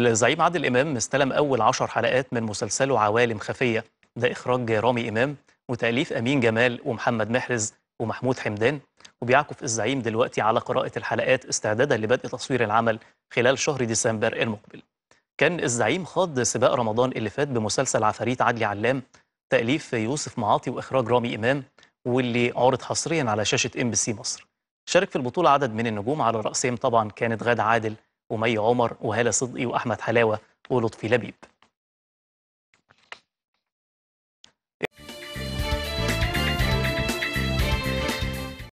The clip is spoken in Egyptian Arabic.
الزعيم عادل إمام استلم أول عشر حلقات من مسلسله عوالم خفية ده إخراج رامي إمام وتأليف أمين جمال ومحمد محرز ومحمود حمدان وبيعكف الزعيم دلوقتي على قراءة الحلقات استعدادا لبدء تصوير العمل خلال شهر ديسمبر المقبل كان الزعيم خاض سباق رمضان اللي فات بمسلسل عفاريت عدلي علام تأليف يوسف معاطي وإخراج رامي إمام واللي عرض حصريا على شاشة ام بي سي مصر شارك في البطولة عدد من النجوم على رأسهم طبعا كانت غادة عادل ومي عمر وهالة صدقي وأحمد حلاوة ولطفي لبيب